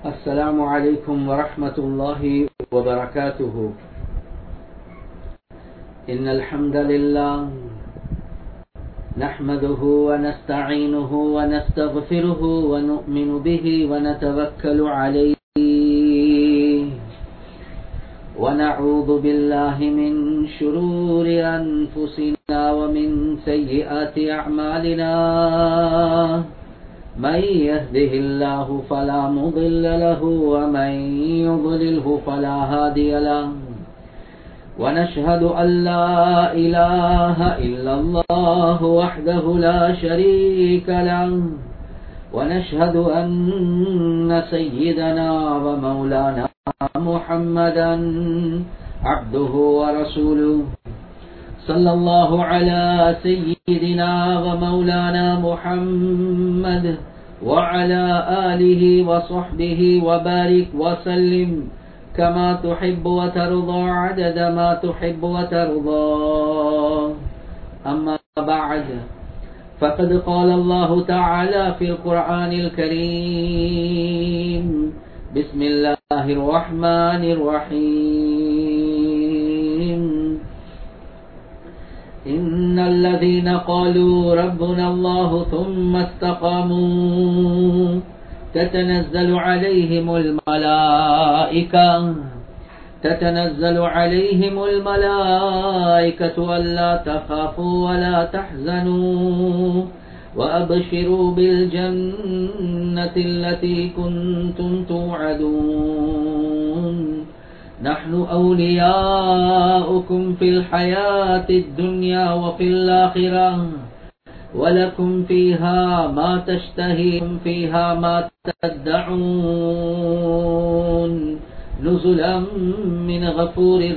السلام عليكم ورحمة الله وبركاته إن الحمد لله نحمده ونستعينه ونستغفره ونؤمن به ونتوكل عليه ونعوذ بالله من شرور أنفسنا ومن سيئات أعمالنا من يهده الله فلا مضل له ومن يضلله فلا هادي له ونشهد أن لا إله إلا الله وحده لا شريك له ونشهد أن سيدنا ومولانا محمدا عبده ورسوله صلى الله على سيدنا ومولانا محمد وعلى آله وصحبه وبارك وسلم كما تحب وترضى عدد ما تحب وترضى أما بعد فقد قال الله تعالى في القرآن الكريم بسم الله الرحمن الرحيم إن الذين قالوا ربنا الله ثم استقاموا تتنزل عليهم الملائكة تتنزل عليهم الملائكة ألا تخافوا ولا تحزنوا وأبشروا بالجنة التي كنتم توعدون نحن أولياؤكم في الحياة الدنيا وفي الآخرة ولكم فيها ما تشتهيكم فيها ما تدعون نزلا من غفور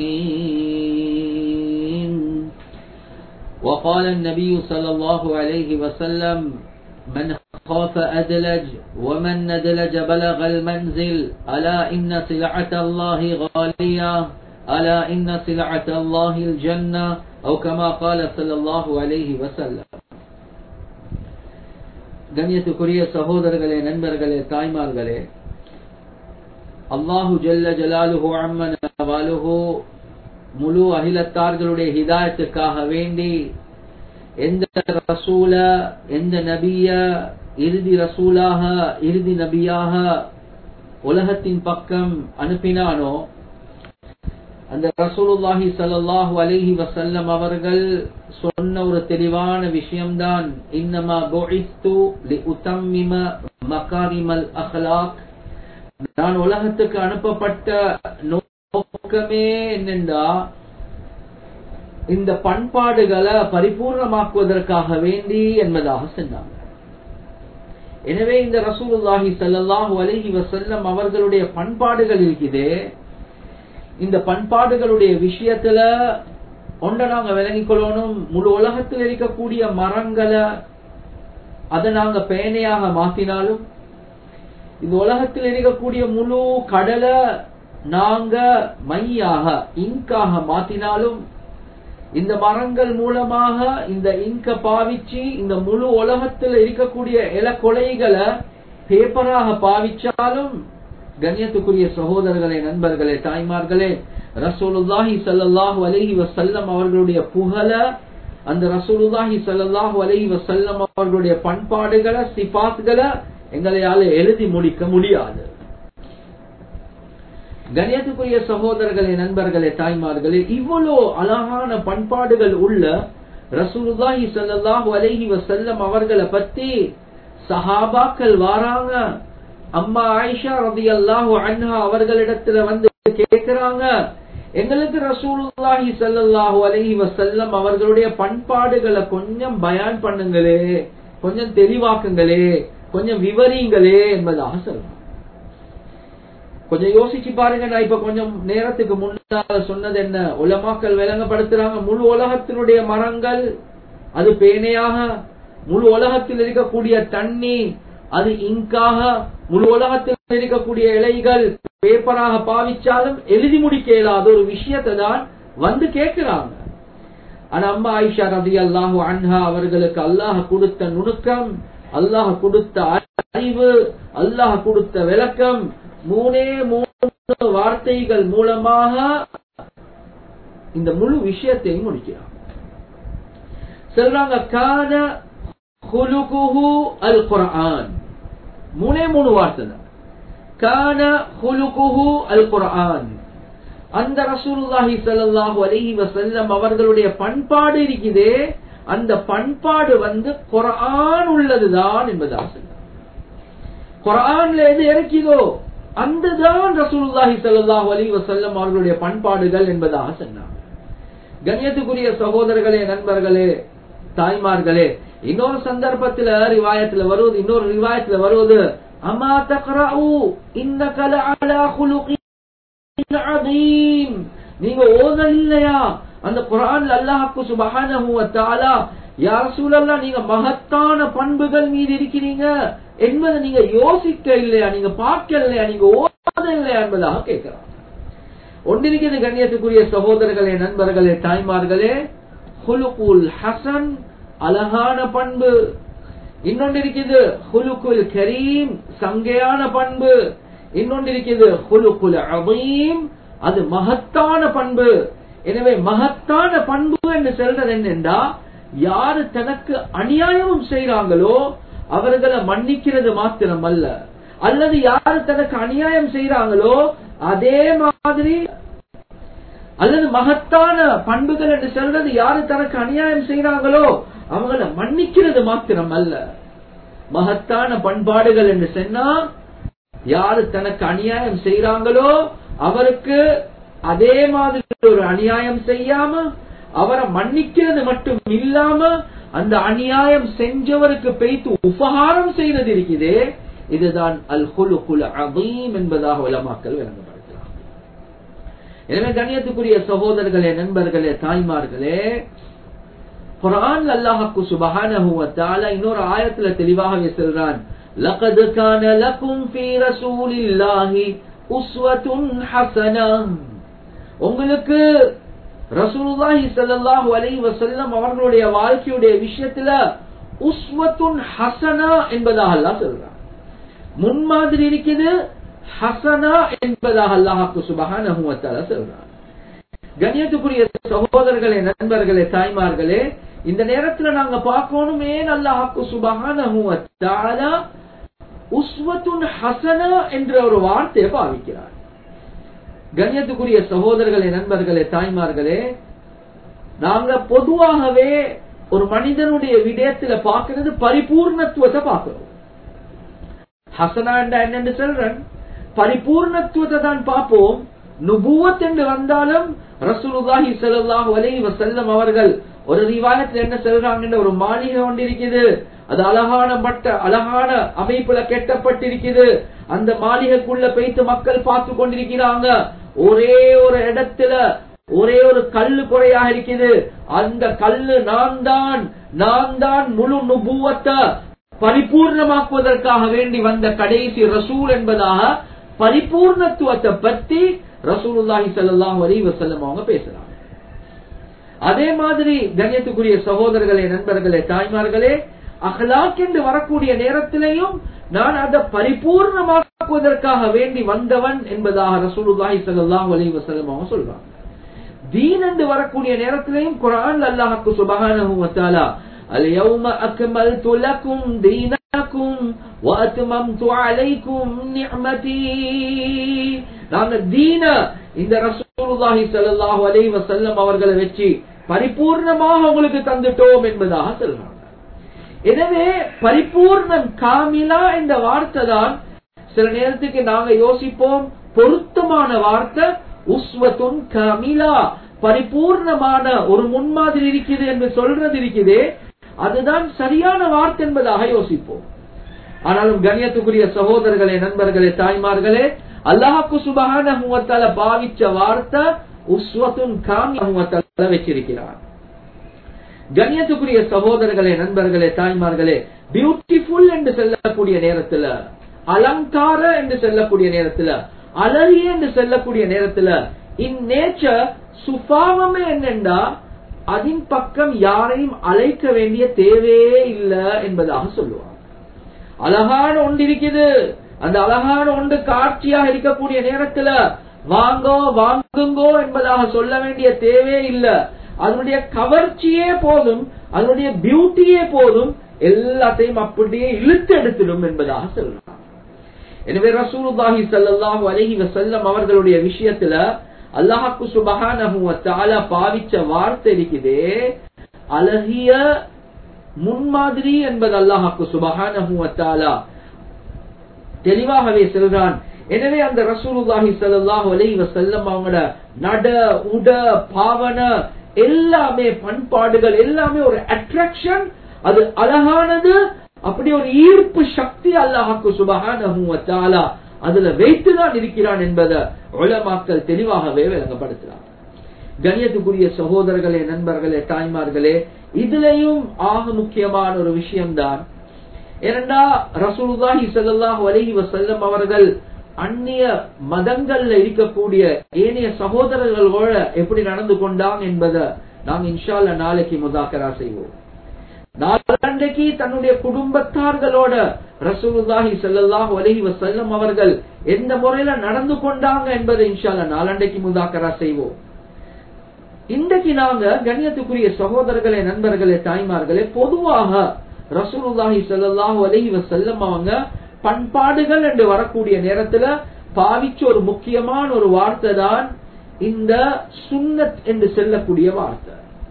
رحيم وقال النبي صلى الله عليه وسلم من خاف أدلج ومن ندلج بلغ المنزل ألا إن سلعة الله غالية ألا إن سلعة الله الجنة أو كما قال صلى الله عليه وسلم கண்ணியத்துக்குரிய சகோதரர்களே நண்பர்களே தாய்மார்களே அல்லாஹு ஜல்ல ஜலாலுஹு அம்மன் வாலுஹு முழு அகிலத்தார்களுடைய ஹிதாயத்துக்காக வேண்டி எந்த ரசூல எந்த நபிய இறுதி ரசூலாக இறுதி நபியாக உலகத்தின் பக்கம் அனுப்பினானோ அந்த ரசூலுல்லாஹி சல்லாஹூ அலிஹி வசல்லம் அவர்கள் சொன்ன ஒரு தெளிவான விஷயம்தான் இன்னமா பொழித்து உத்தம்மிம மகாரிமல் அஹ்லாக் நான் உலகத்துக்கு அனுப்பப்பட்ட நோக்கமே என்னென்றா இந்த பண்பாடுகளை பரிபூர்ணமாக்குவதற்காக வேண்டி என்பதாக சொன்னாங்க எனவே இந்த ரசூலுல்லாஹி சல்லாஹூ அலஹி வசல்லம் அவர்களுடைய பண்பாடுகள் இருக்குது இந்த பண்பாடுகளுடைய விஷயத்துல ஒன்றை நாங்க விளங்கிக் கொள்ளணும் முழு உலகத்தில் இருக்கக்கூடிய மரங்களை அதை நாங்க பேனையாக மாத்தினாலும் இந்த உலகத்தில் இருக்கக்கூடிய முழு கடலை நாங்க மையாக இங்காக மாத்தினாலும் இந்த மரங்கள் மூலமாக இந்த இங்க பாவிச்சு இந்த முழு உலகத்தில் இருக்கக்கூடிய இல கொலைகளை பேப்பராக பாவிச்சாலும் கண்ணியத்துக்குரிய சகோதரர்களே நண்பர்களே தாய்மார்களே ரசூலுல்லாஹி சல்லாஹூ அலஹி வசல்லம் அவர்களுடைய புகழ அந்த ரசூலுல்லாஹி சல்லாஹூ அலஹி வசல்லம் அவர்களுடைய பண்பாடுகளை சிபாத்களை எங்களையால எழுதி முடிக்க முடியாது கணியத்துக்குரிய சகோதரர்களே நண்பர்களே தாய்மார்களே இவ்வளோ அழகான பண்பாடுகள் உள்ள ரசூலுல்லாஹி சல்லாஹூ அலஹி வசல்லம் அவர்களை பத்தி சஹாபாக்கள் வாராங்க அம்மா ஆயிஷா ரபி அல்லாஹு அன்ஹா அவர்களிடத்துல வந்து கேட்கிறாங்க எங்களுக்கு ரசூலுல்லாஹி சல்லாஹூ அலஹி வசல்லம் அவர்களுடைய பண்பாடுகளை கொஞ்சம் பயான் பண்ணுங்களே கொஞ்சம் தெளிவாக்குங்களே கொஞ்சம் விவரிங்களே என்பதாக சொல்றாங்க கொஞ்சம் யோசிச்சு பாருங்க நான் இப்ப கொஞ்சம் நேரத்துக்கு முன்னால சொன்னது என்ன உலமாக்கள் விளங்கப்படுத்துறாங்க முழு உலகத்தினுடைய மரங்கள் அது பேனையாக முழு உலகத்தில் இருக்கக்கூடிய தண்ணி அது இங்காக முழு உலகத்தில் இருக்கக்கூடிய இலைகள் பேப்பராக பாவிச்சாலும் எழுதி முடிக்க இயலாத ஒரு விஷயத்தை தான் வந்து கேட்கிறாங்க ஆனா அம்மா ஆயிஷா ரதி அல்லாஹு அன்ஹா அவர்களுக்கு அல்லாஹ் கொடுத்த நுணுக்கம் அல்லாஹ் கொடுத்த அறிவு அல்லாஹ் கொடுத்த விளக்கம் மூணே மூணு வார்த்தைகள் மூலமாக இந்த முழு விஷயத்தையும் முடிக்கிறான் சொல்றாங்க கான ஹுலுகுஹு அல் குர்ஆன் மூணே மூணு வார்த்தை தான் கான ஹுலுகுஹு அல் குர்ஆன் அந்த ரசூலுல்லாஹி ஸல்லல்லாஹு அலைஹி வஸல்லம் அவர்களுடைய பண்பாடு இருக்குதே அந்த பண்பாடு வந்து குர்ஆன் உள்ளதுதான் என்பதாக சொல்றாங்க குர்ஆன்ல எது இறக்கிதோ அந்த தான் ரசூலுல்லாஹி ஸல்லல்லாஹு அலைஹி வஸல்லம் அவர்களுடைய பண்பாடுகள் என்பதாக சொன்னாங்க கண்ணியத்துக்குரிய சகோதரர்களே நண்பர்களே தாய்மார்களே இன்னொரு சந்தர்ப்பத்துல ரிவாயத்துல வருவது இன்னொரு ரிவாயத்துல வருவது அமா தக்ரஉ இன்னக லஅலா குலுகின் அதீம் நீங்க ஓதல் இல்லையா அந்த குர்ஆன்ல அல்லாஹ்க்கு சுப்ஹானஹு வ தஆலா யா ரசூலல்லாஹ் நீங்க மகத்தான பண்புகள் மீது இருக்கிறீங்க என்பதை நீங்க யோசிக்க இல்லையா நீங்க பார்க்க இல்லையா நீங்க ஓத இல்லையா என்பதாக கேட்கிறார் ஒன்றிருக்கிறது கண்ணியத்துக்குரிய சகோதரர்களே நண்பர்களே தாய்மார்களே ஹுலுகுல் ஹசன் அழகான பண்பு இன்னொன்று இருக்குது ஹுலுகுல் கரீம் சங்கையான பண்பு இன்னொன்று இருக்குது ஹுலுகுல் அதீம் அது மகத்தான பண்பு எனவே மகத்தான பண்பு என்று சொல்றது என்னென்றா யாரு தனக்கு அநியாயமும் செய்யறாங்களோ அவர்களை மன்னிக்கிறது மாத்திரம் அல்ல அல்லது யாரு தனக்கு அநியாயம் செய்யறாங்களோ அதே மாதிரி அல்லது மகத்தான பண்புகள் என்று சொல்றது யாரு தனக்கு அநியாயம் செய்யறாங்களோ அவங்கள மன்னிக்கிறது மாத்திரம் அல்ல மகத்தான பண்பாடுகள் என்று சொன்னா யாரு தனக்கு அநியாயம் செய்யறாங்களோ அவருக்கு அதே மாதிரி ஒரு அநியாயம் செய்யாம அவரை மன்னிக்கிறது மட்டும் இல்லாம அந்த அநியாயம் செஞ்சவருக்கு பெய்த்து உபகாரம் செய்யறது இருக்குதே இதுதான் அல் ஹுலுகுல் அதீம் என்பதாக உலமாக்கல் விளங்கப்படுத்தலாம் எனவே கண்ணியத்துக்குரிய சகோதரர்களே நண்பர்களே தாய்மார்களே குரான் அல்லாஹ்க்கு சுபஹானஹு வ தஆலா இன்னொரு ஆயத்துல தெளிவாகவே சொல்றான் لقد كان لكم في رسول الله أسوة حسنة உங்களுக்கு ரசூலுல்லாஹி ஸல்லல்லாஹு அலைஹி வஸல்லம் அவர்களுடைய வாழ்க்கையுடைய விஷயத்துல உஸ்வத்துன் ஹசனா என்பதாக அல்லாஹ் சொல்றான் முன்மாதிரி இருக்குது ஹசனா என்பதாக அல்லாஹ்க்கு சுபஹானஹு வ தஆலா சொல்றான் கண்ணியத்துக்குரிய சகோதரர்களே நண்பர்களே தாய்மார்களே இந்த நேரத்துல நாங்க பார்க்கணும் ஏன் அல்லாஹ்க்கு சுபஹானஹு வ தஆலா உஸ்வத்துன் ஹசனா என்ற ஒரு வார்த்தையை பாவிக்கிறார் கண்ணியத்துக்குரிய சகோதரர்களே நண்பர்களே தாய்மார்களே நாங்க பொதுவாகவே ஒரு மனிதனுடைய விடயத்துல பார்க்கிறது பரிபூர்ணத்துவத்தை பார்க்கிறோம் ஹசனா என்றா என்னன்னு சொல்றேன் பரிபூர்ணத்துவத்தை தான் பார்ப்போம் நுபுவத் என்று வந்தாலும் ரசூலுல்லாஹி ஸல்லல்லாஹு அலைஹி வஸல்லம் அவர்கள் ஒரு ரிவாயத்துல என்ன சொல்றாங்கன்ற ஒரு மாளிகை ஒன்று இருக்குது அது அழகான பட்ட அழகான அமைப்புல கெட்டப்பட்டிருக்குது அந்த மாளிகைக்குள்ள போய்த்து மக்கள் பார்த்து கொண்டிருக்கிறாங்க ஒரே ஒரு இடத்துல ஒரே ஒரு கல்லு குறையாக இருக்குது அந்த கல்லு நான் தான் நான் தான் முழு நுபுவத்தை பரிபூர்ணமாக்குவதற்காக வேண்டி வந்த கடைசி ரசூல் என்பதாக பரிபூர்ணத்துவத்தை பத்தி ரசூலுல்லாஹி ஸல்லல்லாஹு அலைஹி வஸல்லம் அவங்க பேசுறாங்க அதே மாதிரி கண்ணியத்துக்குரிய சகோதரர்களே நண்பர்களே தாய்மார்களே அஹ்லாக் என்று வரக்கூடிய நேரத்திலேயும் நான் அதை பரிபூர்ணமாக்குவதற்காக வேண்டி வந்தவன் என்பதாக ரசூலுல்லாஹி ஸல்லல்லாஹு அலைஹி வஸல்லம் அவங்க சொல்றாங்க தீன் என்று வரக்கூடிய நேரத்திலேயும் குர்ஆன் அல்லாஹ்க்கு சுப்ஹானஹு வ தஆலா اليوم أكملت لكم دينكم وأتممت عليكم نعمتي நாங்க தீன இந்த ரசூலுல்லாஹி ஸல்லல்லாஹு அலைஹி வஸல்லம் அவர்களை வச்சு பரிபூர்ணமாக உங்களுக்கு தந்துட்டோம் என்பதாக சொல்றாங்க எனவே பரிபூர்ணம் காமிலா என்ற வார்த்தை தான் சில நேரத்துக்கு நாங்க யோசிப்போம் பொருத்தமான வார்த்தை உஸ்வத்துன் காமிலா பரிபூர்ணமான ஒரு முன்மாதிரி இருக்குது என்று சொல்றது இருக்குது அதுதான் சரியான வார்த்தை என்பதாக யோசிப்போம் ஆனாலும் கண்ணியத்துக்குரிய சகோதரர்களே நண்பர்களே தாய்மார்களே அல்லாஹுக்கு சுபகான பாவிச்ச வார்த்தை உஸ்வத்துன் காமியா வச்சிருக்கிறார் கண்ணியத்துக்குரிய சகோதரர்களே நண்பர்களே தாய்மார்களே பியூட்டிஃபுல் என்று சொல்லக்கூடிய நேரத்துல அலங்கார என்று சொல்லக்கூடிய நேரத்துல அலறிய என்று சொல்லக்கூடிய நேரத்துல இன் நேச்சர் சுபாவமே என்னென்றா அதன் பக்கம் யாரையும் அழைக்க வேண்டிய தேவையே இல்லை என்பதாக சொல்லுவாங்க அழகான ஒன்று இருக்குது அந்த அழகான ஒன்று காட்சியாக இருக்கக்கூடிய நேரத்துல வாங்கோ வாங்குங்கோ என்பதாக சொல்ல வேண்டிய தேவையே இல்ல அதனுடைய கவர்ச்சியே போதும் அதனுடைய பியூட்டியே போதும் எல்லாத்தையும் அப்படியே இழுத்து எடுத்துடும் என்பதாக சொல்றாங்க எனவே ரசூலுல்லாஹி ஸல்லல்லாஹு அலைஹி வஸல்லம் அவர்களுடைய விஷயத்துல அல்லாஹ்க்கு சுப்ஹானஹு வ தஆலா பாவிச்ச வார்த்தை இருக்குதே அழகிய முன்மாதிரி என்பது அல்லாஹ்க்கு சுப்ஹானஹு வ தஆலா தெளிவாகவே சொல்றான் எனவே அந்த ரசூலுல்லாஹி ஸல்லல்லாஹு அலைஹி வஸல்லம் அவங்களோட நட உட பாவன எல்லாமே பண்பாடுகள் எல்லாமே ஒரு அட்ராக்ஷன் அது அழகானது அப்படி ஒரு ஈர்ப்பு சக்தி அல்லாஹாக்கு சுபஹானஹு வ தஆலா அதுல வைத்துதான் இருக்கிறான் என்பதை உலமாக்கள் தெளிவாகவே விளங்கப்படுத்துறார் கண்ணியத்துக்குரிய சகோதரர்களே நண்பர்களே தாய்மார்களே இதுலயும் ஆக முக்கியமான ஒரு விஷயம்தான் ஏனென்றா ரசூலுல்லாஹி ஸல்லல்லாஹு அலைஹி வஸல்லம் அவர்கள் அந்நிய மதங்கள்ல இருக்கக்கூடிய ஏனைய சகோதரர்களோட எப்படி நடந்து கொண்டாங்க என்பதை நாம் இன்ஷால்ல நாளைக்கு முதாக்கரா செய்வோம் நாளன்றைக்கு தன்னுடைய குடும்பத்தார்களோட ரசூலுல்லாஹி ஸல்லல்லாஹு அலைஹி வஸல்லம் அவர்கள் எந்த முறையில நடந்து கொண்டாங்க என்பதை இன்ஷால்ல நாளன்றைக்கு முதாக்கரா செய்வோம் இன்றைக்கு நாங்க கண்ணியத்துக்குரிய சகோதரர்களே நண்பர்களே தாய்மார்களே பொதுவாக ரசூலுல்லாஹி ஸல்லல்லாஹு அலைஹி வஸல்லம் அவங்க பண்பாடுகள் என்று வரக்கூடிய நேரத்துல பாவிச்ச ஒரு முக்கியமான ஒரு வார்த்தை தான் இந்த சுன்னத் என்று செல்லக்கூடிய வார்த்தை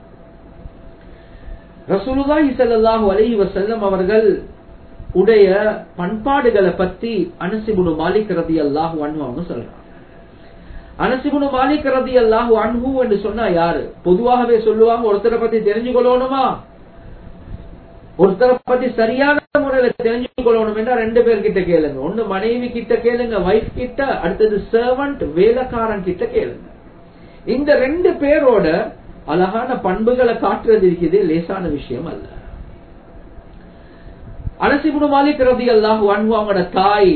ரசூலுல்லாஹி ஸல்லல்லாஹு அலைஹி வஸல்லம் அவர்கள் உடைய பண்பாடுகளை பத்தி அனசிபுனு மாலிக் ரலியல்லாஹு அன்ஹு அவங்க சொல்றாங்க அனசிபுனு மாலிக் ரலியல்லாஹு அன்ஹு என்று சொன்னா யாரு பொதுவாகவே சொல்லுவாங்க ஒருத்தரை பத்தி தெரிஞ்சு கொள்ளணுமா ஒருத்தரை பத்தி சரியான முறையில தெரிஞ்சு கொள்ளணும் என்றா ரெண்டு பேர் கிட்ட கேளுங்க ஒண்ணு மனைவி கிட்ட கேளுங்க வைஃப் கிட்ட அடுத்தது சர்வன்ட் வேலைக்காரன் கிட்ட கேளுங்க இந்த ரெண்டு பேரோட அழகான பண்புகளை காட்டுறது இருக்குது லேசான விஷயம் அல்ல அனசிபுடு மாலிக் ரதி அல்லாஹு அன்ஹு அவங்களோட தாய்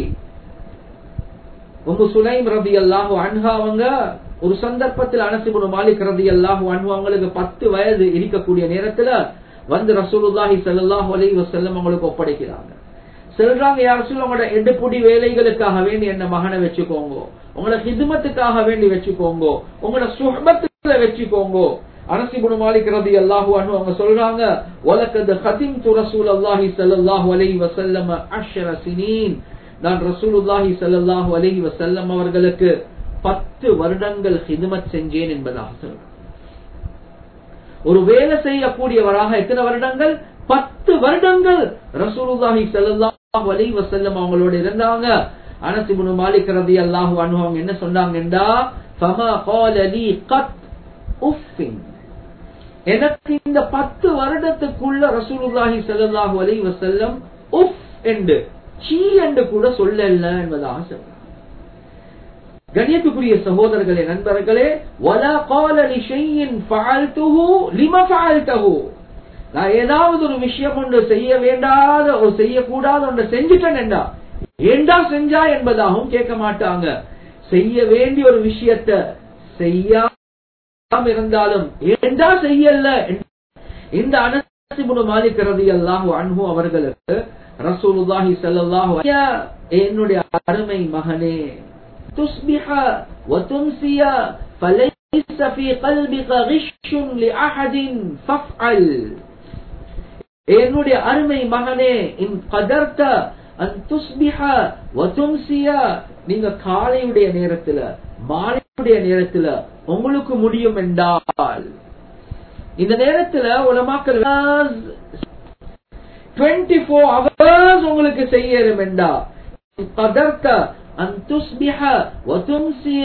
உங்க சுலைம் ரதி அல்லாஹு அன்ஹா அவங்க ஒரு சந்தர்ப்பத்தில் அனசிபுடு மாலிக் ரதி அல்லாஹு அன்ஹு அவங்களுக்கு பத்து வயது இருக்கக்கூடிய நேரத்துல வந்து ரசூலுல்லாஹி ஸல்லல்லாஹு அலைஹி வஸல்லம் அவங்களுக்கு ஒப்படைக்கிறாங்க சொல்றாங்க யார் சொல்ல உங்களோட எடுப்புடி வேலைகளுக்காக வேண்டி என்ன மகனை வச்சுக்கோங்க உங்களோட ஹிதுமத்துக்காக வேண்டி வச்சுக்கோங்க உங்களோட சுஹபத்துல வச்சுக்கோங்க அனசிபுன் மாலிக் ரதி அல்லாஹு அன்ஹு அவங்க சொல்றாங்க வலக்கத் ஹதிம்து ரசூலுல்லாஹி ஸல்லல்லாஹு அலைஹி வஸல்லம் 10 சினீன் நான் ரசூலுல்லாஹி ஸல்லல்லாஹு அலைஹி வஸல்லம் அவர்களுக்கு 10 வருடங்கள் ஹிதுமத் செஞ்சேன் என்பதாக சொல்றாங்க ஒரு வேலை செய்யக்கூடியவராக எத்தனை வருடங்கள் பத்து வருடங்கள் ரசூலுல்லாஹி ஸல்லல்லாஹு அலைஹி வஸல்லம் அவங்களோட இருந்தாங்க அனஸ் இப்னு மாலிக் ரலியல்லாஹு அன்ஹு அவங்க என்ன சொன்னாங்கண்டா ஃபமா قال لي قط உஃப் எனக்கு இந்த பத்து வருடத்துக்குள்ள ரசூலுல்லாஹி ஸல்லல்லாஹு அலைஹி வஸல்லம் உஃப் என்று சீ என்று கூட சொல்லல என்பதாக சொல்றாங்க கண்ணியத்துக்குரிய சகோதரர்களே நண்பர்களே வலா கால லிஷையின் ஃபஅல்துஹு லிம ஃபஅல்தஹு நான் ஏதாவது ஒரு விஷயம் ஒன்று செய்ய வேண்டாத ஒரு செய்யக்கூடாத ஒன்று செஞ்சுட்டேன் என்றா ஏண்டா செஞ்சா என்பதாகவும் கேட்க மாட்டாங்க செய்ய வேண்டிய ஒரு விஷயத்த செய்யாம இருந்தாலும் ஏண்டா செய்யல இந்த அனசிபுனு மாலிக் ரலியல்லாஹு அன்ஹு அவர்களுக்கு ரசூலுல்லாஹி ஸல்லல்லாஹு அலைஹி என்னுடைய அருமை மகனே تصبح وتمسي فليس في قلبك غش لأحد فافعل என்னுடைய அருமை மகனே இன் கதர்த்த அன் துஸ்பிஹ வதும்சிய நீங்க காலையுடைய நேரத்துல மாலையுடைய நேரத்துல உங்களுக்கு முடியும் என்றால் இந்த நேரத்துல உலமாக்கள் 24 hours உங்களுக்கு செய்யணும் என்றா கதர்த்த أن تصبح وتمسي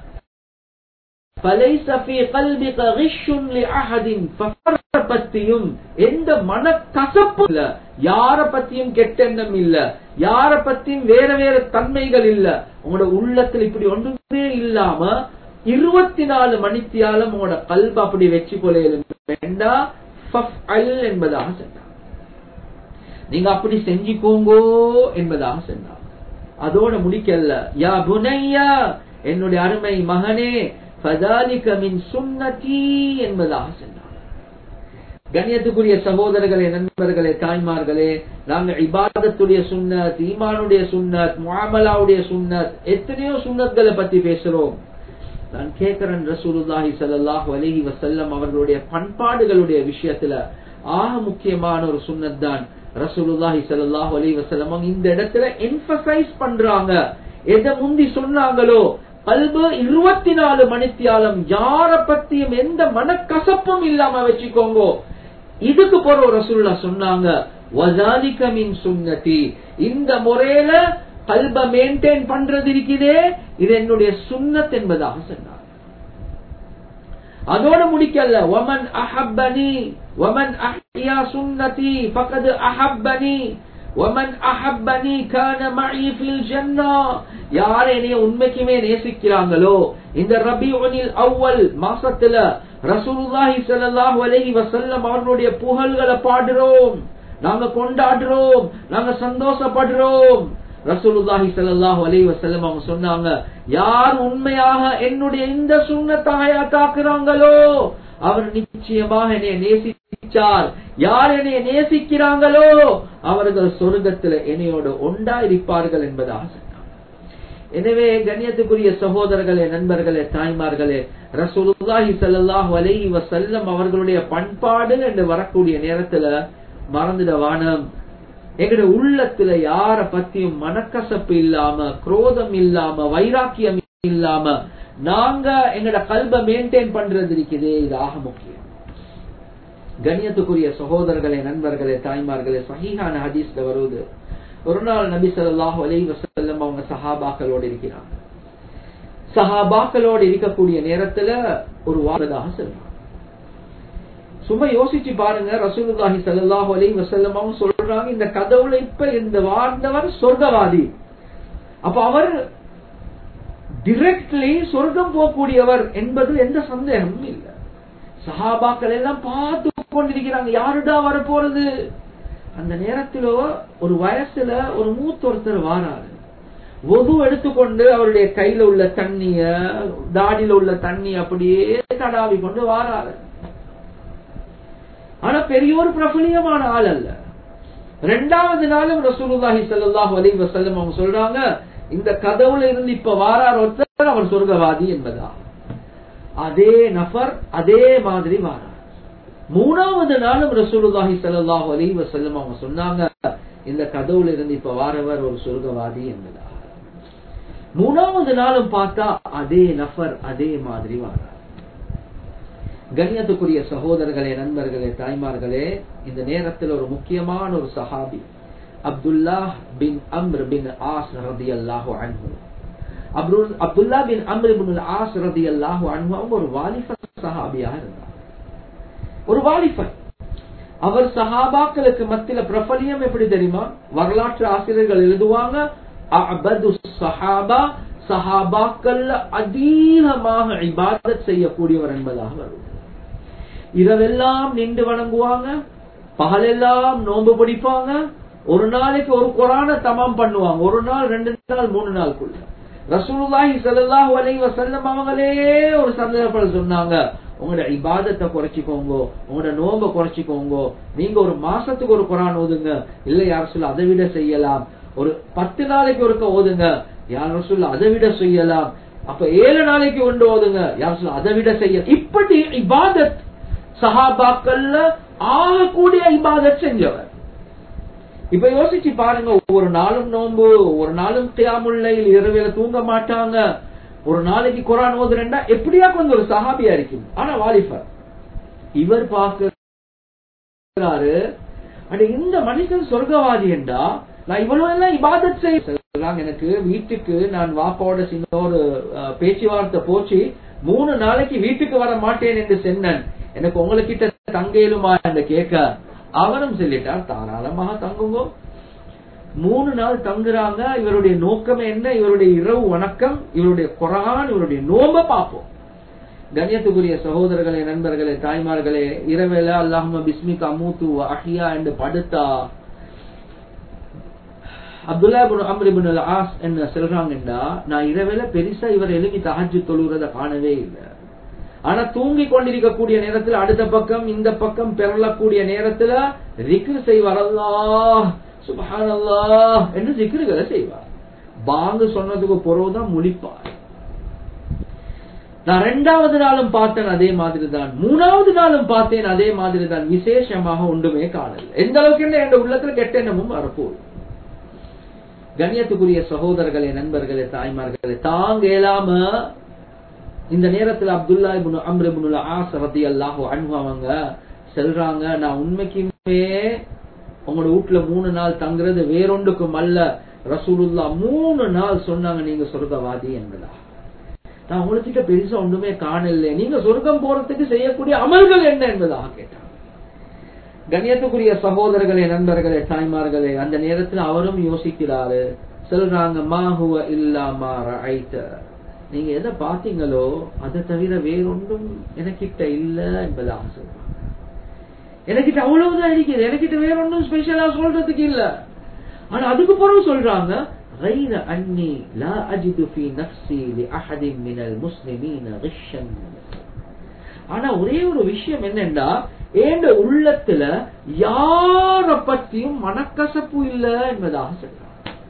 فليس في قلبك غش لأحد பத்தியும் எந்த மன கசப்பு இல்ல யார பத்தியும் கெட்டெண்ணம் இல்ல யார பத்தியும் வேற வேற தன்மைகள் இல்ல உங்களோட உள்ளத்துல இப்படி ஒன்றுமே இல்லாம இருபத்தி நாலு மணித்தியாலும் உங்களோட கல்ப அப்படி வச்சு கொள்ளையிலும் என்பதாக சொன்னார் நீங்க அப்படி செஞ்சுக்கோங்கோ என்பதாக சொன்னார் அதோட முடிக்கல யா புனையா என்னுடைய அருமை மகனே ஃபதாலிக மின் சுன்னதி என்பதாக சொன்னார் கண்ணியத்துக்குரிய சகோதரர்களே நண்பர்களே தாய்மார்களே நாங்க இபாதத்துடைய சுன்னத் ஈமானுடைய சுன்னத் முஆமலாவுடைய சுன்னத் எத்தனையோ சுன்னத்களை பத்தி பேசுறோம் நான் கேட்கிறேன் ரசூலுல்லாஹி ஸல்லல்லாஹு அலைஹி வஸல்லம் அவர்களுடைய பண்பாடுகளுடைய விஷயத்துல ஆக முக்கியமான ஒரு சுன்னத் தான் ரசூலுல்லாஹி ஸல்லல்லாஹு அலைஹி வஸல்லம் இந்த இடத்துல எம்பசைஸ் பண்றாங்க எதை முந்தி சொன்னாங்களோ கல்பு இருபத்தி நாலு மணித்தியாலம் யார பத்தியும் எந்த மனக்கசப்பும் இல்லாம வச்சுக்கோங்க இதுக்கு போற ரசூல்லா சொன்னாங்க வசாலிக மின் சுன்னதி இந்த முறையில கல்ப மெயின்டைன் பண்றது இருக்குதே இது என்னுடைய சுன்னத் என்பதாக சொன்னார் அதோட முடிக்கல ஒமன் அஹப்பனி ஒமன் அஹ்யா சுன்னதி பக்கது அஹப்பனி ஒமன் அஹப்பனி கான மஇ ஃபில் ஜன்னah யார் என்னைய உண்மைக்குமே நேசிக்கிறாங்களோ இந்த ரபிஉனில் அவ்வல் மாசத்துல ரசூலுல்லாஹி ஸல்லல்லாஹு அலைஹி வஸல்லம் அவர்களுடைய புகழ்களை பாடுறோம் நாங்க கொண்டாடுறோம் நாங்க சந்தோஷப்படுறோம் ரசூலுல்லாஹி ஸல்லல்லாஹு அலைஹி வஸல்லம் அவங்க சொன்னாங்க யார் உண்மையாக என்னுடைய இந்த சுன்னத்தை ஹயாத்தாக்குறாங்களோ அவர் நிச்சயமாக என்னை நேசிச்சார் யார் என்னை நேசிக்கிறாங்களோ அவர்கள் சொர்க்கத்தில் என்னையோடு ஒண்டா இருப்பார்கள் என்பதாக சொன்னார் எனவே கண்ணியத்துக்குரிய சகோதரர்களே நண்பர்களே தாய்மார்களே ரசூலுல்லாஹி ஸல்லல்லாஹு அலைஹி வஸல்லம் அவர்களுடைய பண்பாடு என்று வரக்கூடிய நேரத்துல மறந்துட வானம் எங்கட உள்ளத்துல யார பத்தியும் மனக்கசப்பு இல்லாம குரோதம் இல்லாம வைராக்கியம் இல்லாம நாங்க எங்கட கல்ப மெயின்டைன் பண்றது இருக்குது இது ஆக முக்கியம் கண்ணியத்துக்குரிய சகோதரர்களே நண்பர்களே தாய்மார்களே சஹீஹான ஹதீஸ்ல வருவது ஒரு நாள் நபி ஸல்லல்லாஹு அலைஹி வஸல்லம் அவங்க சஹாபாக்களோடு இருக்கிறாங்க சஹாபாக்களோடு இருக்கக்கூடிய நேரத்துல ஒரு வாரதாக சொல்றாங்க சும்மா யோசிச்சு பாருங்க ரசூலுல்லாஹி ஸல்லல்லாஹு அலைஹி வஸல்லம் அவங்க சொல்றாங்க இந்த கதவுல இப்ப இந்த வாழ்ந்தவர் சொர்க்கவாதி அப்ப அவர் டிரெக்ட்லி சொர்க்கம் போகக்கூடியவர் என்பது எந்த சந்தேகமும் இல்லை சஹாபாக்கள் எல்லாம் பார்த்து கொண்டிருக்கிறாங்க யாருடா வர போறது அந்த நேரத்திலோ ஒரு வயசுல ஒரு மூத்த ஒருத்தர் வாராரு ஒது எடுத்துக்கொண்டு அவருடைய கையில உள்ள தண்ணிய தாடியில உள்ள தண்ணி அப்படியே தடாவி கொண்டு வாராரு ஆனா பெரிய ஒரு பிரபலியமான ஆள் அல்ல ரெண்டாவது நாளும் ரசூலுல்லாஹி ஸல்லல்லாஹு அலைஹி வஸல்லம் அவங்க சொல்றாங்க இந்த கதவுல இருந்து இப்ப வாரார் ஒருத்தர் அவர் சொர்க்கவாதி என்பதா அதே நபர் அதே மாதிரி வாரார் மூணாவது நாளும் ரசூலுல்லாஹி ஸல்லல்லாஹு அலைஹி வஸல்லம் அவங்க சொன்னாங்க இந்த கதவுல இருந்து இப்ப வாரவர் ஒரு சொர்க்கவாதி என்பதா மூணாவது நாளும் பார்த்தா அதே நபர் அதே மாதிரி வாரார் கண்ணியத்துக்குரிய சகோதரர்களே நண்பர்களே தாய்மார்களே இந்த நேரத்தில் ஒரு முக்கியமான ஒரு சஹாபி Abdullah bin Amr bin As ரதி அல்லாஹு அன்ஹு Abdullah bin Amr bin As ரதி அல்லாஹு அன்ஹு அவங்க ஒரு வாலிப சஹாபியாக இருந்தார் ஒரு வாலிபன் அவர் சஹாபாக்களுக்கு மத்தியில பிரபலியம் எப்படி தெரியுமா வரலாற்று ஆசிரியர்கள் எழுதுவாங்க அபது சஹாபா சஹாபாக்கள் அதிகமாக இபாதத் செய்யக்கூடியவர் என்பதாக வருவது இரவெல்லாம் நின்று வணங்குவாங்க பகலெல்லாம் நோன்பு பிடிப்பாங்க ஒரு நாளைக்கு ஒரு குரான தமாம் பண்ணுவாங்க ஒரு நாள் ரெண்டு நாள் மூணு நாளுக்குள்ள ரசூலுல்லாஹி ஸல்லல்லாஹு அலைஹி வஸல்லம் அவங்களே ஒரு சந்தர்ப்பத்தில் சொன்னாங்க உங்களோட இபாதத்தை குறைச்சிக்கோங்க உங்களோட நோம்ப குறைச்சிக்கோங்க நீங்க ஒரு மாசத்துக்கு ஒரு குரான் ஓதுங்க இல்ல யார் சொல்ல அதை விட செய்யலாம் ஒரு பத்து நாளைக்கு ஒருக்க ஓதுங்க யார் சொல்ல அதை விட செய்யலாம் அப்ப ஏழு நாளைக்கு ஒன்று ஓதுங்க யார் சொல்ல அதை விட செய்ய இப்படி இபாதத் சஹாபாக்கள்ல ஆகக்கூடிய இபாதத் செஞ்சவர் இப்ப யோசிச்சு பாருங்க ஒவ்வொரு நாளும் நோன்பு ஒரு நாளும் தியாமுல்லை இரவில தூங்க மாட்டாங்க ஒரு நாளைக்கு குரான் ஓதுறேன்டா எப்படியா கொஞ்சம் ஒரு சஹாபியா இருக்கும் ஆனா வாலிபர் இவர் பார்க்கிறாரு அண்ட் இந்த மனுஷன் சொர்க்கவாதி என்றா நான் இவ்வளவு எல்லாம் இபாதத் செய்யலாம் எனக்கு வீட்டுக்கு நான் வாப்பாவோட சின்ன ஒரு பேச்சுவார்த்தை போச்சு மூணு நாளைக்கு வீட்டுக்கு வர மாட்டேன் என்று சென்னன் எனக்கு உங்ககிட்ட தங்கையிலுமா என்று கேட்க அவரும் சொல்லிட்டார் தாராளமாக தங்குங்க மூணு நாள் தங்குறாங்க இவருடைய நோக்கம் என்ன இவருடைய இரவு வணக்கம் இவருடைய குரான் இவருடைய நோம்ப பார்ப்போம் கண்ணியத்துக்குரிய சகோதரர்களே நண்பர்களே தாய்மார்களே இரவேல அல்லாஹ் பிஸ்மிகா மூத்து அஹியா என்று படுத்தா அப்துல்லா அம்ரிபின் ஆஸ் என்ன சொல்றாங்கன்னா நான் இரவேல பெருசா இவர் எழுதி தஹஜு தொழுகிறத காணவே இல்லை ஆனா தூங்கி கொண்டிருக்கக்கூடிய நேரத்துல அடுத்த பக்கம் இந்த பக்கம் பெறலக்கூடிய நேரத்துல ரிக்ரு செய்வார் அல்லாஹ் சுபஹானல்லாஹ் என்று ஜிக்ருகளை செய்வார் பாங்கு சொன்னதுக்கு பிறகுதான் முழிப்பார் நான் ரெண்டாவது நாளும் பார்த்தேன் அதே மாதிரி தான் மூணாவது நாளும் பார்த்தேன் அதே மாதிரி தான் விசேஷமாக ஒன்றுமே காணல எந்த அளவுக்கு என்ன என் உள்ளத்துல கெட்ட எண்ணமும் வரப்போகுது கண்ணியத்துக்குரிய சகோதரர்களே நண்பர்களே தாய்மார்களே தாங்க இயலாம இந்த நேரத்துல Abdullah ibn Amr ibn As ரலியல்லாஹு அன்ஹு அவங்க சொல்றாங்க நான் உண்மைக்குமே உங்களோட வீட்டுல மூணு நாள் தங்குறது வேறொன்றுக்கும் அல்ல ரசூலுல்லா மூணு நாள் சொன்னாங்க நீங்க சொர்க்கவாதி என்பதா நான் உங்ககிட்ட பெருசா ஒண்ணுமே காணல நீங்க சொர்க்கம் போறதுக்கு செய்யக்கூடிய அமல்கள் என்ன என்பதாக கேட்டாங்க கண்ணியத்துக்குரிய சகோதரர்களே நண்பர்களே தாய்மார்களே அந்த நேரத்துல அவரும் யோசிக்கிறாரு சொல்றாங்க மாஹுவ இல்லாமா ஐத்த நீங்க எதை பாத்தீங்களோ அதை தவிர வேறொன்றும் எனக்கிட்ட இல்ல என்பதாக சொல்றாங்க எனக்கிட்ட அவ்வளவுதான் இருக்குது எனக்கிட்ட வேற ஒன்றும் ஸ்பெஷலா சொல்றதுக்கு இல்ல ஆனா அதுக்கு பிறகு சொல்றாங்க غير أني لا أجد في نفسي لأحد من المسلمين غشا ஆனா ஒரே ஒரு விஷயம் என்னன்னா ஏண்ட உள்ளத்துல யார பத்தியும் மனக்கசப்பு இல்ல என்பதாக சொல்றாங்க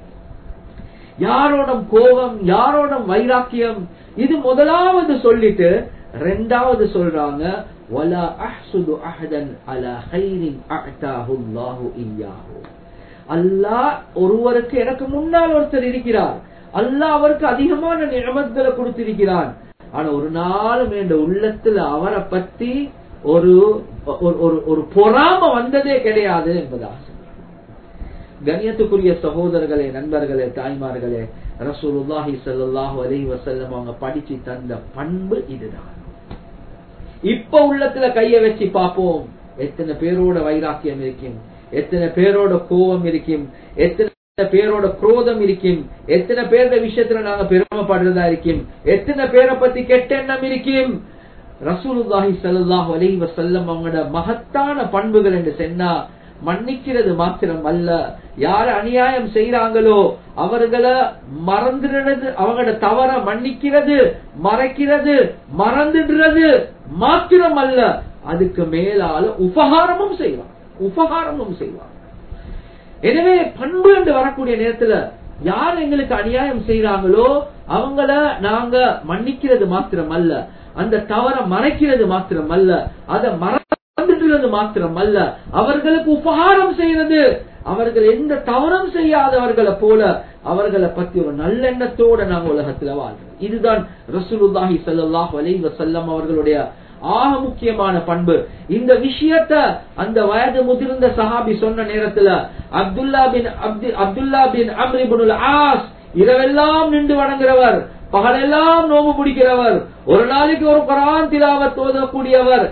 யாரோட கோபம் யாரோட வைராக்கியம் இது முதலாவது சொல்லிட்டு ரெண்டாவது சொல்றாங்க ولا احسد احدا على خير اعطاه الله اياه அல்லாஹ் ஒருவருக்கு எனக்கு முன்னால் ஒருத்தர் இருக்கிறார் அல்லாஹ் அவருக்கு அதிகமான நியமத்களை கொடுத்திருக்கிறான் ஆனா ஒரு நாளும் என் உள்ளத்துல அவரை பத்தி ஒரு ஒரு ஒரு பொறாம வந்ததே கிடையாது என்பதாக கண்ணியத்துக்குரிய சகோதரர்களே நண்பர்களே தாய்மார்களே ரசூலுல்லாஹி ஸல்லல்லாஹு அலைஹி வஸல்லம் அவங்க படிச்சு தந்த பண்பு இதுதான் இப்ப உள்ளத்துல கைய வச்சு பார்ப்போம் எத்தனை பேரோட வைராக்கியம் இருக்கும் எத்தனை பேரோட கோபம் இருக்கும் எத்தனை பேரோட குரோதம் இருக்கும் எத்தனை பேரோட விஷயத்துல நாங்க பெருமைப்படுறதா இருக்கும் எத்தனை பேரை பத்தி கெட்ட எண்ணம் இருக்கும் ரசூலுல்லாஹி ஸல்லல்லாஹு அலைஹி வஸல்லம் அவங்களோட மகத்தான பண்புகள் என்று சொன்னா மன்னிக்கிறது மாத்திரம் அல்ல யார அநியாயம் செய்யறாங்களோ அவர்களை மறந்துடுறது அவங்களோட தவற மன்னிக்கிறது மறைக்கிறது மறந்துடுறது மாத்திரம் அல்ல அதுக்கு மேலால உபகாரமும் செய்வார் உபகாரமும் செய்வார் எனவே பண்பு என்று வரக்கூடிய நேரத்துல யார் எங்களுக்கு அநியாயம் செய்யறாங்களோ அவங்கள நாங்க மன்னிக்கிறது மாத்திரம் அல்ல அந்த தவற மறைக்கிறது மாத்திரம் அல்ல அதை மறந்துடுறது மாத்திரம் அல்ல அவர்களுக்கு உபகாரம் செய்யறது அவர்கள் எந்த தவறும் செய்யாதவர்களை போல அவர்களை பத்தி ஒரு நல்லெண்ணத்தோட நாங்க உலகத்துல வாழ்றோம் இதுதான் ரசூலுல்லாஹி ஸல்லல்லாஹு அலைஹி வஸல்லம் அவர்களுடைய ஆக முக்கியமான பண்பு இந்த விஷயத்த அந்த வயது முதிர்ந்த சஹாபி சொன்ன நேரத்துல அப்துல்லா பின் அப்துல்லா பின் அம்ரிபுல் ஆஸ் இரவெல்லாம் நின்று வணங்குறவர் பகலெல்லாம் நோம்பு பிடிக்கிறவர் ஒரு நாளைக்கு ஒரு குரான் திலாவத் ஓதக்கூடியவர்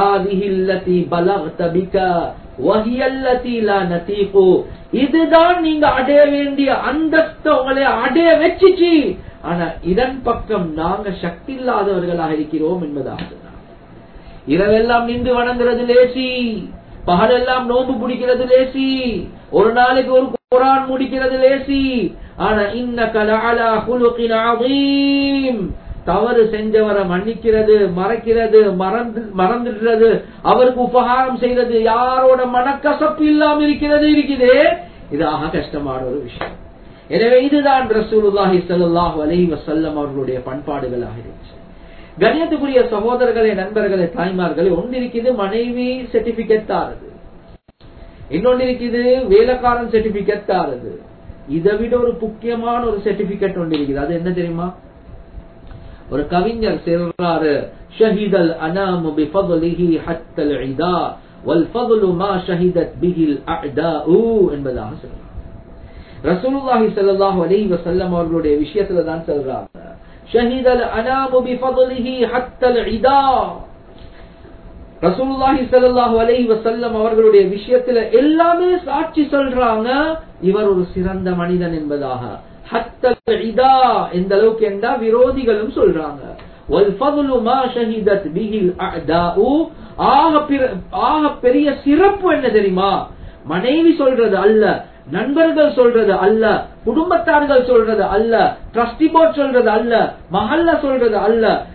இதுதான் நீங்க அடைய வேண்டிய அந்தஸ்து உங்களை அடைய வச்சுச்சு ஆனா இதன் பக்கம் நாங்க சக்தி இல்லாதவர்களாக இருக்கிறோம் என்பதாக இரவெல்லாம் நின்று வணங்குறது லேசி பகலெல்லாம் நோம்பு பிடிக்கிறது லேசி ஒரு நாளைக்கு ஒரு குரான் முடிக்கிறது லேசி ஆனா இன்ன கலாலா குலுக்கின் அதீம் தவறு செஞ்சவரை மன்னிக்கிறது மறைக்கிறது மறந்து மறந்துடுறது அவருக்கு உபகாரம் செய்யறது யாரோட மனக்கசப்பு இல்லாம இருக்கிறது இருக்குது இதாக கஷ்டமான ஒரு விஷயம் எனவே இதுதான் ரசூலுல்லாஹி ஸல்லல்லாஹு அலைஹி வஸல்லம் அவர்களுடைய பண்பாடுகளாக இருந்துச்சு கண்ணியத்துக்குரிய சகோதரர்களே நண்பர்களே தாய்மார்களே ஒன்று இருக்குது மனைவி சர்டிபிகேட் தாரது இன்னொன்று இருக்குது வேலைக்காரன் சர்டிபிகேட் தாரது இதை விட ஒரு முக்கியமான ஒரு சர்டிபிகேட் ஒன்று இருக்குது அது என்ன தெரியுமா ஒரு கவிஞர் சொல்றாரு ஷஹீதல் அனாமு பிஃபضலிஹி ஹத்தல் இதா والفضل ما شهدت به الاعداء என்பதாக சொல்றார் ரசூலுல்லாஹி ஸல்லல்லாஹு அலைஹி வஸல்லம் அவர்களுடைய விஷயத்துல தான் சொல்றாங்க ஷஹீதல் அனாமு பிஃபضலிஹி ஹத்தல் இதா ரசூலுல்லாஹி ஸல்லல்லாஹு அலைஹி வஸல்லம் அவர்களுடைய விஷயத்துல எல்லாமே சாட்சி சொல்றாங்க இவர் ஒரு சிறந்த மனிதன் என்பதாக ஹத்தல் இதா எந்த அளவுக்கு என்றா விரோதிகளும் சொல்றாங்க والفضل ما شهدت به الاعداء ஆக பெரிய சிறப்பு என்ன தெரியுமா மனைவி சொல்றது அல்ல நண்பர்கள் சொல்றது அல்ல குடும்பத்தார்கள் சொல்றது அல்ல ட்ரஸ்டி போர்ட் சொல்றது அல்ல மஹல்ல சொல்றது அல்ல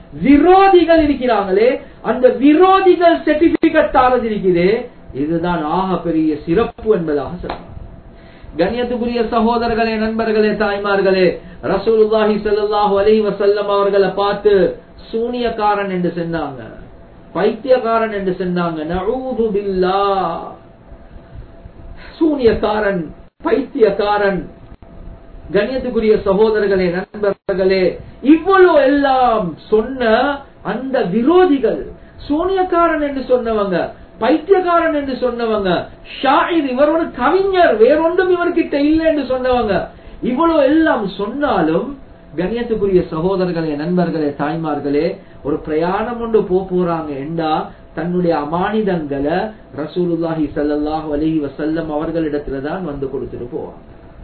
விரோதிகள் இருக்கிறாங்களே அந்த விரோதிகள் சர்டிபிகேட் தாரது இருக்குது இதுதான் ஆக பெரிய சிறப்பு என்பதாக சொல்றாங்க கண்ணியத்துக்குரிய சகோதரர்களே நண்பர்களே தாய்மார்களே ரசூலுல்லாஹி ஸல்லல்லாஹு அலைஹி வஸல்லம் அவர்களை பார்த்து சூனியக்காரன் என்று சொன்னாங்க பைத்தியக்காரன் என்று சொன்னாங்க நஊது பில்லாஹ் சூனியக்காரன் பைத்தியக்காரன் கண்ணியத்துக்குரிய சகோதரர்களே நண்பர்களே இவ்வளவு எல்லாம் சொன்ன அந்த விரோதிகள் சூனியக்காரன் என்று சொன்னவங்க பைத்தியக்காரன் என்று சொன்னவங்க ஷாயிர் இவர் ஒரு கவிஞர் வேறொன்றும் இவர்கிட்ட இல்லை என்று சொன்னவங்க இவ்வளவு எல்லாம் சொன்னாலும் கண்ணியத்துக்குரிய சகோதரர்களே நண்பர்களே தாய்மார்களே ஒரு பிரயாணம் ஒன்று போ போறாங்க என்றா தன்னுடைய அமானிதங்களை ரசூலுல்லாஹி ஸல்லல்லாஹு அலைஹி வஸல்லம் அவர்களிடத்துல தான் வந்து கொடுத்துட்டு போவாங்க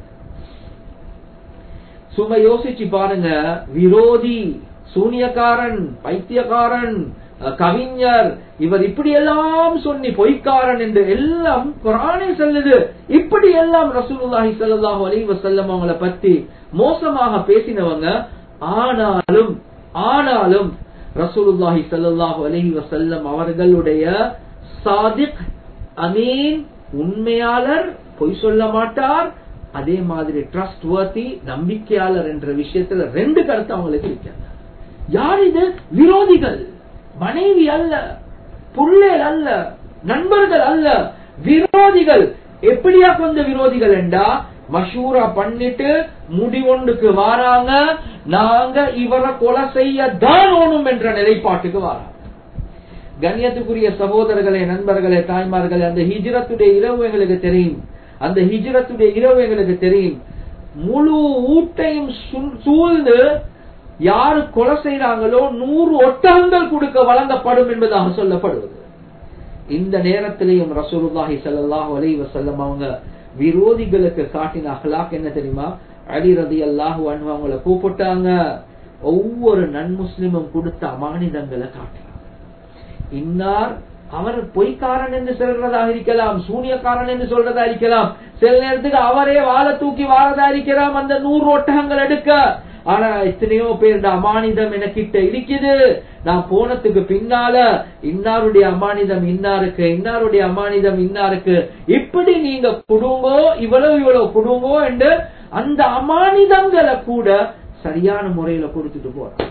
சும்மா யோசிச்சு பாருங்க விரோதி சூனியக்காரன் பைத்தியக்காரன் கவிஞர் இவர் இப்படி எல்லாம் சொல்லி பொய்க்காரன் என்று எல்லாம் குரானே சொல்லுது இப்படி எல்லாம் ரசூலுல்லாஹி ஸல்லல்லாஹு அலைஹி வஸல்லம் அவங்கள பத்தி மோசமாக பேசினவங்க ஆனாலும் ஆனாலும் ரசூலுல்லாஹி ஸல்லல்லாஹு அலைஹி வஸல்லம் அவர்களுடைய சாதிக் அமீன் உண்மையாளர் பொய் சொல்ல மாட்டார் அதே மாதிரி ட்ரஸ்ட் வர்த்தி நம்பிக்கையாளர் என்ற விஷயத்துல ரெண்டு கருத்து அவங்களுக்கு இருக்காங்க யார் இது விரோதிகள் மனைவி அல்ல புள்ளேல் அல்ல நண்பர்கள் அல்ல விரோதிகள் எப்படியா கொஞ்ச விரோதிகள் என்றா மஷூரா பண்ணிட்டு முடிவொன்றுக்கு வாராங்க நாங்க இவரை கொலை செய்ய தானோனும் என்ற நிலைப்பாட்டுக்கு வாராங்க கண்ணியத்துக்குரிய சகோதரர்களே நண்பர்களே தாய்மார்களே அந்த ஹிஜ்ரத்துடைய இரவு எங்களுக்கு தெரியும் அந்த ஹிஜ்ரத்துடைய இரவு எங்களுக்கு தெரியும் முழு ஊட்டையும் சூழ்ந்து யாரு கொலை செய்யறாங்களோ நூறு ஒட்டகங்கள் கொடுக்க வழங்கப்படும் என்பதாக சொல்லப்படுவது இந்த நேரத்திலையும் ரசூலுல்லாஹி ஸல்லல்லாஹு அலைஹி வஸல்லம் அவங்க விரோதிகளுக்கு காட்டின அஹ்லாக் என்ன தெரியுமா அலி ரலியல்லாஹு அன்ஹு அவங்கள கூப்பிட்டாங்க ஒவ்வொரு நன்முஸ்லிமும் கொடுத்த அமானிதங்களை காட்டினாங்க இன்னார் அவர் பொய்க்காரன் என்று சொல்றதாக இருக்கலாம் சூனியக்காரன் என்று சொல்றதா இருக்கலாம் சில நேரத்துக்கு அவரே வாழை தூக்கி வாழதா இருக்கலாம் அந்த நூறு ஒட்டகங்கள் எடுக்க ஆனா எத்தனையோ பேர் அமானிதம் எனக்கிட்ட இருக்குது நான் போனதுக்கு பின்னால இன்னாருடைய அமானிதம் இன்னாருக்கு இன்னாருடைய அமானிதம் இன்னாருக்கு இப்படி நீங்க குடுங்கோ இவ்வளவு இவ்வளவு குடுங்கோ என்று அந்த அமானிதங்களை கூட சரியான முறையில கொடுத்துட்டு போறாங்க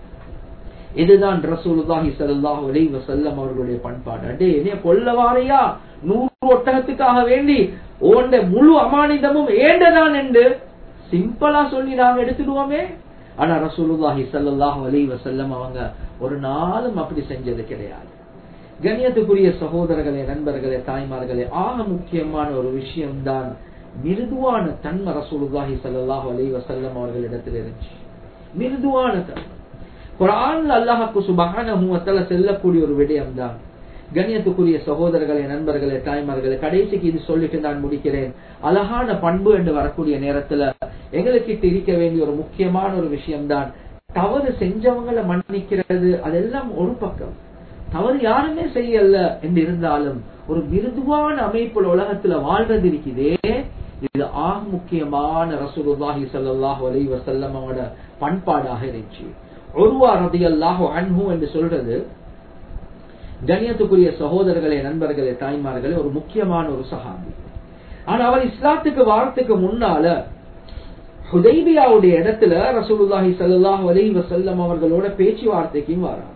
இதுதான் ரசூலுல்லாஹி ஸல்லல்லாஹு அலைஹி வஸல்லம் அவர்களுடைய பண்பாடு அடே என்ன கொல்ல வாரையா நூறு ஒட்டகத்துக்காக வேண்டி ஓண்ட முழு அமானிதமும் ஏண்டதான் என்று சிம்பிளா சொல்லி நாங்க எடுத்துடுவோமே ஆனா ரசூலுல்லாஹி ஸல்லல்லாஹு அலைஹி வஸல்லம் அவங்க ஒரு நாளும் அப்படி செஞ்சது கிடையாது கண்ணியத்துக்குரிய சகோதரர்களே நண்பர்களே தாய்மார்களே ஆக முக்கியமான ஒரு விஷயம்தான் மிருதுவான தன்மை ரசூலுல்லாஹி ஸல்லல்லாஹு அலைஹி வஸல்லம் அவர்களிடத்தில் இருந்துச்சு மிருதுவான தன்மை குரான்ல அல்லாஹாக்கு சுபஹானஹு வ தஆலா செல்லக்கூடிய ஒரு விடயம் தான் கண்ணியத்துக்குரிய சகோதரர்களே நண்பர்களே தாய்மார்களே கடைசிக்கு இது சொல்லிட்டு நான் முடிக்கிறேன் அழகான பண்பு என்று வரக்கூடிய நேரத்துல எங்களுக்கிட்ட இருக்க வேண்டிய ஒரு முக்கியமான ஒரு விஷயம்தான் தவறு செஞ்சவங்களை மன்னிக்கிறது அதெல்லாம் ஒரு பக்கம் தவறு யாருமே செய்யல என்று இருந்தாலும் ஒரு மிருதுவான அமைப்புல உலகத்துல வாழ்றது இருக்குதே இது ஆக முக்கியமான ரசூலுல்லாஹி ஸல்லல்லாஹு அலைஹி வஸல்லம் அவங்களோட பண்பாடாக இருந்துச்சு ஒருவா ரதியல்லாஹு அன்ஹு என்று சொல்றது கண்ணியத்துக்குரிய சகோதரர்களே நண்பர்களே தாய்மார்களே ஒரு முக்கியமான ஒரு சஹாபி ஆனா அவர் இஸ்லாத்துக்கு வாரத்துக்கு முன்னால ஹுதைபியாவுடைய இடத்துல ரசூலுல்லாஹி ஸல்லல்லாஹு அலைஹி வஸல்லம் அவர்களோட பேச்சுவார்த்தைக்கும் வராங்க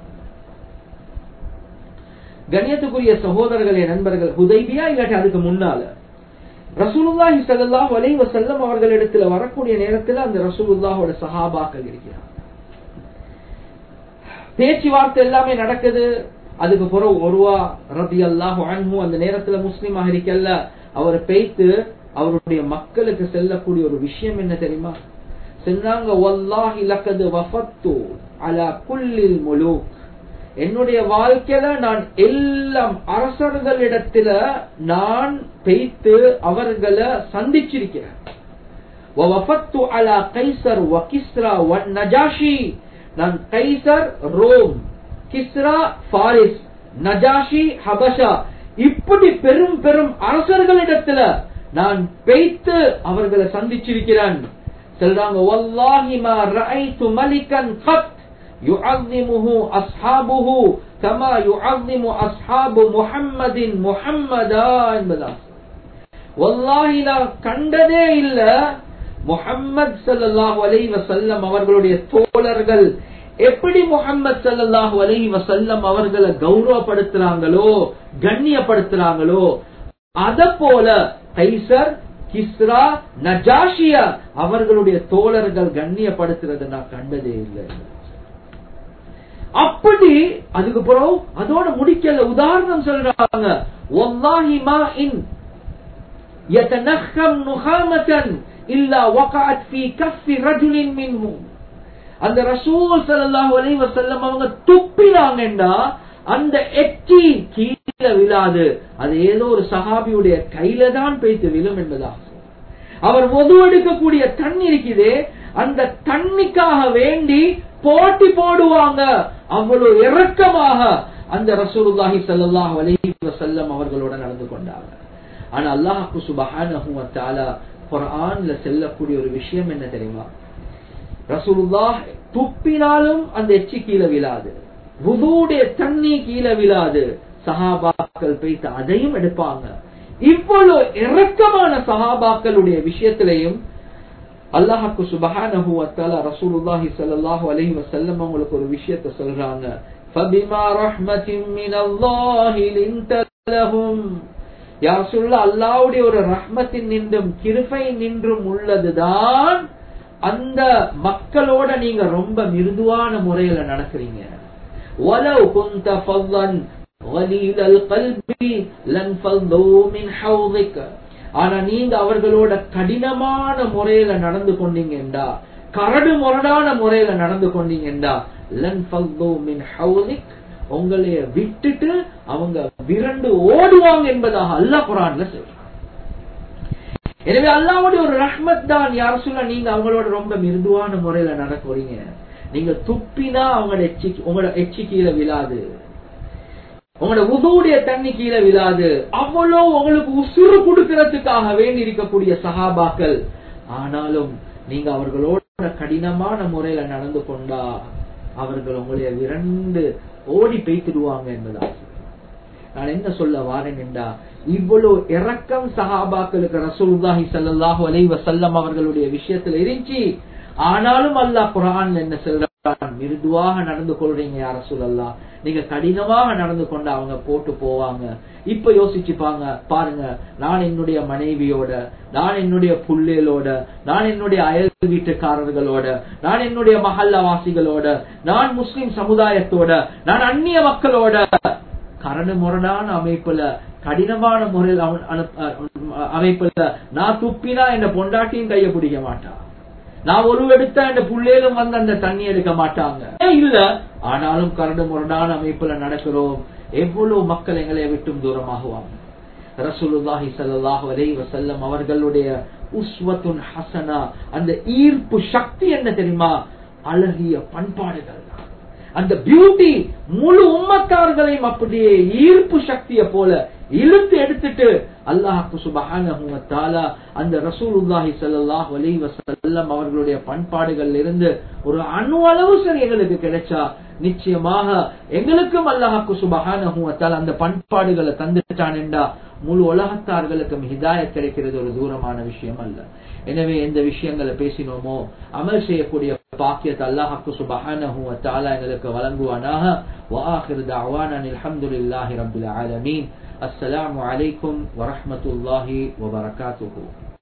கண்ணியத்துக்குரிய சகோதரர்களே நண்பர்கள் ஹுதைபியா இல்லாட்டி அதுக்கு முன்னால ரசூலுல்லாஹி ஸல்லல்லாஹு அலைஹி வஸல்லம் அவர்களிடத்துல வரக்கூடிய நேரத்துல அந்த ரசூலுல்லாஹோட சஹாபாக்கள் இருக்கிறாங்க பேச்சுவார்த்தை எல்லாமே நடக்குது அதுக்கு பிறகு ஒருவா ரபி அல்லாஹு அன்ஹு அந்த நேரத்துல முஸ்லீமாக இருக்கல்ல அவர் பேய்த்து அவருடைய மக்களுக்கு செல்லக்கூடிய ஒரு விஷயம் என்ன தெரியுமா சொன்னாங்க வல்லாஹி லக்கது வஃபத்து அலா குல்லில் முலூக் என்னுடைய வாழ்க்கையில நான் எல்லாம் அரசர்களிடத்துல நான் பெய்த்து அவர்களை சந்திச்சிருக்கிறேன் ووفدت على قيصر وكسرى والنجاشي நான் Qaisar Rome Kisra Faris Najashi Habasha இப்படி பெரும் பெரும் அரசர்களிடத்துல நான் பெய்த்து அவர்களை சந்திச்சிருக்கிறேன் சொல்றாங்க வல்லாஹி மா ரஐத்து மலிகன் கத் يعظمه أصحابه كما يعظم أصحاب محمد محمدا என்பதாக வல்லாஹி நான் கண்டதே இல்ல முஹம்மது ஸல்லல்லாஹு அலைஹி வஸல்லம் அவர்களுடைய தோழர்கள் எப்படி முஹம்மது ஸல்லல்லாஹு அலைஹி வஸல்லம் அவர்களை கௌரவப்படுத்துறாங்களோ கண்ணியப்படுத்துறாங்களோ அத போல கைசர் கிஸ்ரா நஜாஷிய அவர்களுடைய தோழர்கள் கண்ணியப்படுத்துறதை நான் கண்டதே இல்லை அப்படி அதுக்கு பிறகு அதோட முடிக்கல உதாரணம் சொல்றாங்க வல்லாஹி மா இன் يتنخم نخامة إلا وقعت في كف رجل منهم அந்த ரசூல் ஸல்லல்லாஹு அலைஹி வஸல்லம் அவங்க துப்பினாங்கண்டா அந்த எச்சி கீழே விழாது அது ஏதோ ஒரு சஹாபியுடைய கையில தான் பேய்த்து விழும் என்பதாக அவர் ஒது எடுக்கக்கூடிய தண்ணி இருக்குதே அந்த தண்ணிக்காக வேண்டி போட்டி போடுவாங்க அவ்வளவு இறக்கமாக அந்த ரசூலுல்லாஹி ஸல்லல்லாஹு அலைஹி வஸல்லம் அவர்களோட நடந்து கொண்டாங்க ஆனா அல்லாஹு சுபஹானஹு வ தஆலா குர்ஆன்ல செல்லக்கூடிய ஒரு விஷயம் என்ன தெரியுமா ரசூலுல்லாஹ் துப்பினாலும் அந்த எச்சி கீழே விழாது வுதுடைய தண்ணி கீழே விழாது சஹாபாக்கள் போய்த்து அதையும் எடுப்பாங்க இவ்வளவு இறக்கமான சஹாபாக்களுடைய விஷயத்திலையும் அல்லாஹாக்கு சுபஹானஹு வ தஆலா ரசூலுல்லாஹி ஸல்லல்லாஹு அலைஹி வஸல்லம் அவங்களுக்கு ஒரு விஷயத்தை சொல்றாங்க فبما رحمة من الله لنت لهم யார் சொல்ல அல்லாவுடைய ஒரு ரஹ்மத்தின் நின்றும் கிருபை நின்றும் உள்ளதுதான் அந்த மக்களோட நீங்க ரொம்ப மிருதுவான முறையில நடக்கிறீங்க وَلَوْ كُنْتَ فَظًّا غَلِيظَ الْقَلْبِ لَانفَضُّوا مِنْ حَوْضِكَ ஆனா நீங்க அவர்களோட கடினமான முறையில நடந்து கொண்டீங்கடா கரடு முரடான முறையில நடந்து கொண்டீங்கடா لَانفَضُّوا مِنْ حَوْضِكَ உங்களைய விட்டுட்டு அவங்க விரண்டு ஓடுவாங்க என்பதாக அல்லாஹ் குரான்ல சொல்றான் எனவே அல்லாவுடைய ஒரு ரஹ்மத் தான் யார் சொல்ல நீங்க அவங்களோட ரொம்ப மிருதுவான முறையில நடக்கிறீங்க நீங்க துப்பினா அவங்களோட எச்சி உங்களோட எச்சி கீழே விழாது உங்களோட உதவுடைய தண்ணி கீழே விழாது அவ்வளவு உங்களுக்கு உசுறு கொடுக்கறதுக்காக வேண்டி இருக்கக்கூடிய சகாபாக்கள் ஆனாலும் நீங்க அவர்களோட கடினமான முறையில நடந்து கொண்டா அவர்கள் உங்களுடைய விரண்டு ஓடி பெய்த்திடுவாங்க என்பதா நான் என்ன சொல்ல வாரேன் என்றா இவ்வளவு இறக்கம் சஹாபாக்களுக்கு ரசூலுல்லாஹி ஸல்லல்லாஹு அலைஹி வஸல்லம் அவர்களுடைய விஷயத்துல இருந்துச்சு ஆனாலும் அல்லாஹ் குர்ஆன்ல என்ன சொல்றான் மிருதுவாக நடந்து கொள்றீங்க யார சொல்லலாம் நீங்க கடினமாக நடந்து கொண்டு அவங்க போட்டு போவாங்க இப்ப யோசிச்சுப்பாங்க பாருங்க நான் என்னுடைய மனைவியோட நான் என்னுடைய புள்ளேலோட நான் என்னுடைய அயல் வீட்டுக்காரர்களோட நான் என்னுடைய மஹல்லவாசிகளோட நான் முஸ்லிம் சமுதாயத்தோட நான் அந்நிய மக்களோட கரடு முரடான அமைப்புல கடினமான முறையில் அமைப்புல நான் துப்பினா என்ன பொண்டாட்டியும் கைய பிடிக்க மாட்டான் நான் ஒரு எடுத்தா இந்த புள்ளேலும் வந்து அந்த தண்ணி எடுக்க மாட்டாங்க இல்ல ஆனாலும் கரடு முரடான அமைப்புல நடக்கிறோம் எவ்வளவு மக்கள் எங்களை விட்டும் தூரமாகுவாங்க ரசூலுல்லாஹி ஸல்லல்லாஹு அலைஹி வஸல்லம் அவர்களுடைய உஸ்வத்துன் ஹசனா அந்த ஈர்ப்பு சக்தி என்ன தெரியுமா அழகிய பண்பாடுகள் அந்த பியூட்டி முழு உம்மத்தார்களையும் அப்படியே ஈர்ப்பு சக்தியை போல இழுத்து எடுத்துட்டு அல்லாஹு சுபஹானஹு வ தஆலா அந்த ரசூலுல்லாஹி ஸல்லல்லாஹு அலைஹி வஸல்லம் அவர்களுடைய பண்பாடுகள்ல இருந்து ஒரு அணு அளவு சரி எங்களுக்கு கிடைச்சா நிச்சயமாக எங்களுக்கும் அல்லாஹு சுபஹானஹு வ தஆலா அந்த பண்பாடுகளை தந்துட்டான் என்றா முழு உலகத்தார்களுக்கும் ஹிதாயத் கிடைக்கிறது ஒரு தூரமான விஷயம் அல்ல எனவே எந்த விஷயங்களை பேசினோமோ அமல் செய்யக்கூடிய பாக்கியத்தை அல்லாஹாக்கு சுபஹானஹு வ தஆலா எங்களுக்கு வழங்குவானாக وآخر دعوانا الحمد لله رب العالمين السلام عليكم ورحمة الله وبركاته